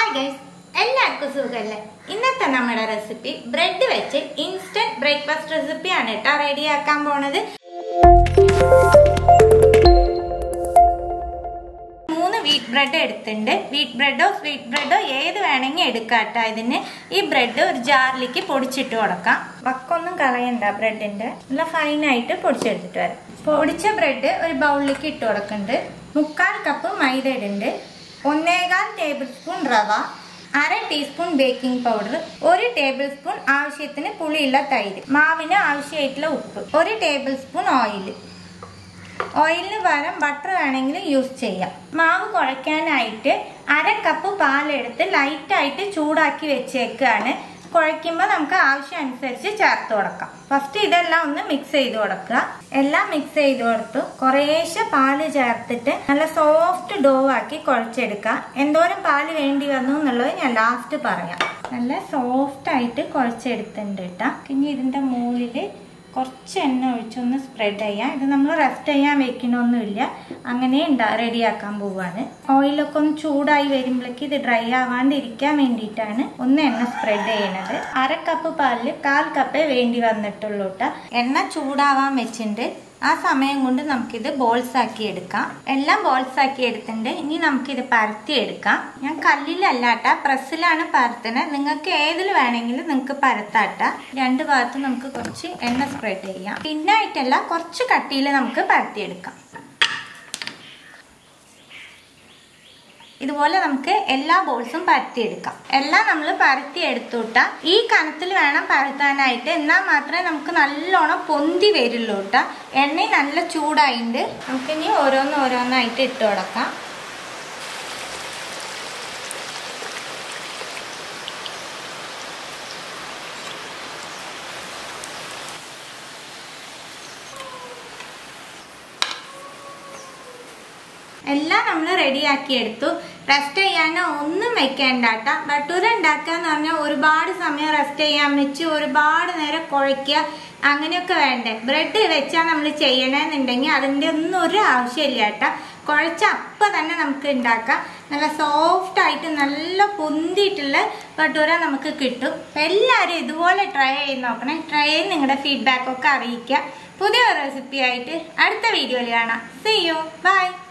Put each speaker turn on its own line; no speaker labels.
hi guys എല്ലാവർക്കും സുഖമല്ലേ ഇന്നത്തെ നമ്മുടെ റെസിപ്പി ബ്രെഡ് വെച്ച് ഇൻസ്റ്റന്റ് ബ്രേക്ക്ഫാസ്റ്റ് റെസിപ്പിയാണ് കേട്ടോ റെഡിയാക്കാൻ പോണത് മൂന്ന് വീറ്റ് ബ്രെഡ് എടുത്തിട്ടുണ്ട് വീറ്റ് ബ്രെഡോ സ്വീറ്റ് ബ്രെഡോ ഏത് വേണമെങ്കിൽ എടുക്കാം കേട്ടോ ഇതിന് ഈ ബ്രെഡ് ഒരു ജാറിലേക്ക് പൊടിച്ചിട്ട് കൊടുക്കാം വക്കൊന്നും കളയണ്ട ബ്രെഡിന്റെ നല്ല ഫൈനായിട്ട് പൊടിച്ചെടുത്തിട്ട് വരാം പൊടിച്ച ബ്രെഡ് ഒരു ബൗളിലേക്ക് ഇട്ട് കൊടുക്കുന്നുണ്ട് മുക്കാൽ കപ്പ് മൈദ ഇടുന്നുണ്ട് ഒന്നേകാൽ ടേബിൾ സ്പൂൺ റവ അര ടീസ്പൂൺ ബേക്കിംഗ് പൗഡർ ഒരു ടേബിൾ സ്പൂൺ ആവശ്യത്തിന് പുളിയുള്ള തൈര് മാവിന് ആവശ്യമായിട്ടുള്ള ഉപ്പ് ഒരു ടേബിൾ സ്പൂൺ ഓയിൽ ഓയിലിന് പകരം ബട്ടർ വേണമെങ്കിൽ യൂസ് ചെയ്യാം മാവ് കുഴയ്ക്കാനായിട്ട് അര കപ്പ് പാലെടുത്ത് ലൈറ്റായിട്ട് ചൂടാക്കി വെച്ചേക്കാണ് കുഴയ്ക്കുമ്പോൾ നമുക്ക് ആവശ്യം അനുസരിച്ച് ചേർത്ത് കൊടുക്കാം ഫസ്റ്റ് ഇതെല്ലാം ഒന്ന് മിക്സ് ചെയ്ത് കൊടുക്കുക എല്ലാം മിക്സ് ചെയ്ത് കൊടുത്തു കുറേശ്ശെ പാല് ചേർത്തിട്ട് നല്ല സോഫ്റ്റ് ഡോ ആക്കി കുഴച്ചെടുക്കുക എന്തോരം പാല് വേണ്ടി വന്നു എന്നുള്ളത് ഞാൻ ലാസ്റ്റ് പറയാം നല്ല സോഫ്റ്റ് ആയിട്ട് കുഴച്ചെടുത്തിട്ടുണ്ട് കേട്ടോ ഇനി ഇതിൻ്റെ മുകളിൽ കുറച്ച് എണ്ണ ഒഴിച്ചൊന്ന് സ്പ്രെഡ് ചെയ്യാം ഇത് നമ്മൾ റെസ്റ്റ് ചെയ്യാൻ വെക്കണമൊന്നുമില്ല അങ്ങനെ ഉണ്ടാ റെഡിയാക്കാൻ പോവാണ് ഓയിലൊക്കെ ഒന്ന് ചൂടായി വരുമ്പോഴേക്ക് ഇത് ഡ്രൈ ആവാണ്ടിരിക്കാൻ വേണ്ടിയിട്ടാണ് ഒന്ന് എണ്ണ സ്പ്രെഡ് ചെയ്യണത് അര കപ്പ് പാലിൽ കാൽ കപ്പേ വേണ്ടി വന്നിട്ടുള്ളൂ കേട്ടോ എണ്ണ ചൂടാവാൻ വെച്ചിട്ടുണ്ട് ആ സമയം കൊണ്ട് നമുക്കിത് ബോൾസ് ആക്കി എടുക്കാം എല്ലാം ബോൾസ് ആക്കി എടുത്തിട്ടുണ്ട് ഇനി നമുക്കിത് പരത്തി എടുക്കാം ഞാൻ കല്ലിലല്ലാട്ട പ്രസ്സിലാണ് പരത്തുന്നത് നിങ്ങൾക്ക് ഏതിൽ വേണമെങ്കിലും നിങ്ങൾക്ക് പരത്താട്ട രണ്ട് ഭാഗത്തും നമുക്ക് കുറച്ച് എണ്ണ സ്പ്രെഡ് ചെയ്യാം പിന്നായിട്ടല്ല കുറച്ച് കട്ടിയിൽ നമുക്ക് പരത്തിയെടുക്കാം ഇതുപോലെ നമുക്ക് എല്ലാ ബോൾസും പരത്തിയെടുക്കാം എല്ലാം നമ്മൾ പരത്തി എടുത്തുട്ട ഈ കനത്തിൽ വേണം പരത്താനായിട്ട് എന്നാൽ മാത്രമേ നമുക്ക് നല്ലോണം പൊന്തി വരുള്ളൂ കേട്ടോ എണ്ണ നല്ല ചൂടായിട്ടുണ്ട് നമുക്കിനി ഓരോന്ന് ഓരോന്നായിട്ട് ഇട്ട് കൊടുക്കാം എല്ലാം നമ്മൾ റെഡിയാക്കി എടുത്തു റെസ്റ്റ് ചെയ്യാനോ ഒന്നും വെക്കേണ്ട കേട്ടോ ബട്ടൂര ഉണ്ടാക്കുക എന്ന് പറഞ്ഞാൽ ഒരുപാട് സമയം റെസ്റ്റ് ചെയ്യാൻ വെച്ച് ഒരുപാട് നേരം കുഴയ്ക്കുക അങ്ങനെയൊക്കെ വേണ്ടേ ബ്രെഡ് വെച്ചാൽ നമ്മൾ ചെയ്യണമെന്നുണ്ടെങ്കിൽ അതിൻ്റെ ഒന്നും ഒരു ആവശ്യമില്ല കേട്ടോ കുഴച്ച അപ്പം തന്നെ നമുക്ക് ഉണ്ടാക്കാം നല്ല സോഫ്റ്റ് ആയിട്ട് നല്ല പൊന്തിയിട്ടുള്ള ബട്ടൂര നമുക്ക് കിട്ടും എല്ലാവരും ഇതുപോലെ ട്രൈ ചെയ്ത് നോക്കണേ ട്രൈ ചെയ്ത് നിങ്ങളുടെ ഫീഡ്ബാക്ക് ഒക്കെ അറിയിക്കുക പുതിയ റെസിപ്പി ആയിട്ട് അടുത്ത വീഡിയോയിൽ കാണാം സി യു ബൈ